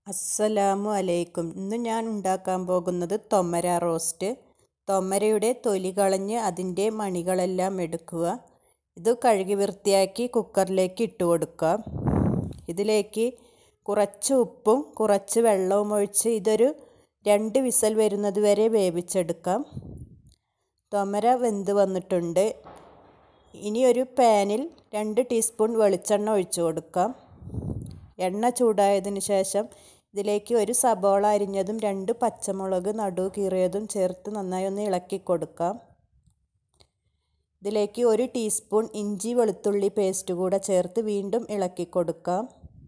അസ്സലാമു അലൈക്കും ഇന്ന് ഞാൻ ഉണ്ടാക്കാൻ പോകുന്നത് തൊമര റോസ്റ്റ് തൊമരയുടെ തൊലി കളഞ്ഞ് അതിൻ്റെ മണികളെല്ലാം എടുക്കുക ഇത് കഴുകി വൃത്തിയാക്കി കുക്കറിലേക്ക് ഇട്ട് കൊടുക്കാം ഇതിലേക്ക് കുറച്ച് ഉപ്പും കുറച്ച് വെള്ളവും ഒഴിച്ച് ഇതൊരു രണ്ട് വിസൽ വരുന്നത് വരെ വേവിച്ചെടുക്കാം തൊമര വെന്ത് വന്നിട്ടുണ്ട് ഇനി ഒരു പാനിൽ രണ്ട് ടീസ്പൂൺ വെളിച്ചെണ്ണ ഒഴിച്ചു കൊടുക്കാം എണ്ണ ചൂടായതിന് ശേഷം ഇതിലേക്ക് ഒരു സബോള അരിഞ്ഞതും രണ്ട് പച്ചമുളക് നടു കീറിയതും ചേർത്ത് നന്നായി ഒന്ന് ഇളക്കി കൊടുക്കാം ഇതിലേക്ക് ഒരു ടീസ്പൂൺ ഇഞ്ചി വെളുത്തുള്ളി പേസ്റ്റ് കൂടെ ചേർത്ത് വീണ്ടും ഇളക്കി കൊടുക്കാം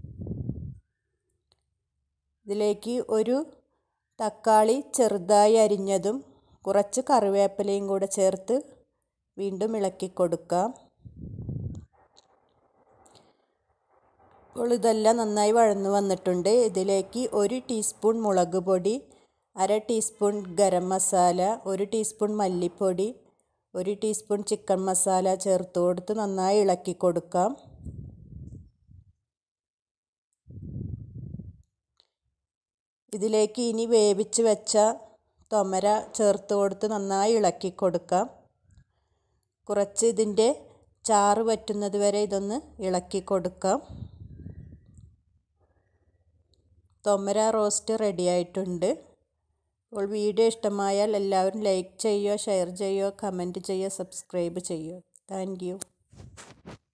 ഇതിലേക്ക് ഒരു തക്കാളി ചെറുതായി അരിഞ്ഞതും കുറച്ച് കറിവേപ്പിലയും കൂടെ ചേർത്ത് വീണ്ടും ഇളക്കി കൊടുക്കാം ഇപ്പോൾ ഇതെല്ലാം നന്നായി വഴന്നു വന്നിട്ടുണ്ട് ഇതിലേക്ക് ഒരു ടീസ്പൂൺ മുളക് പൊടി അര ടീസ്പൂൺ ഗരം മസാല ഒരു ടീസ്പൂൺ മല്ലിപ്പൊടി ഒരു ടീസ്പൂൺ ചിക്കൻ മസാല ചേർത്ത് കൊടുത്ത് നന്നായി ഇളക്കി കൊടുക്കാം ഇതിലേക്ക് ഇനി വേവിച്ച് വെച്ച തൊമര ചേർത്ത് കൊടുത്ത് നന്നായി ഇളക്കി കൊടുക്കാം കുറച്ച് ഇതിൻ്റെ ചാറ് വറ്റുന്നത് വരെ ഇതൊന്ന് ഇളക്കി കൊടുക്കാം തൊമര റോസ്റ്റ് റെഡി ആയിട്ടുണ്ട് അപ്പോൾ വീഡിയോ ഇഷ്ടമായാൽ എല്ലാവരും ലൈക്ക് ചെയ്യുക ഷെയർ ചെയ്യുക കമൻറ്റ് ചെയ്യുക സബ്സ്ക്രൈബ് ചെയ്യുക താങ്ക്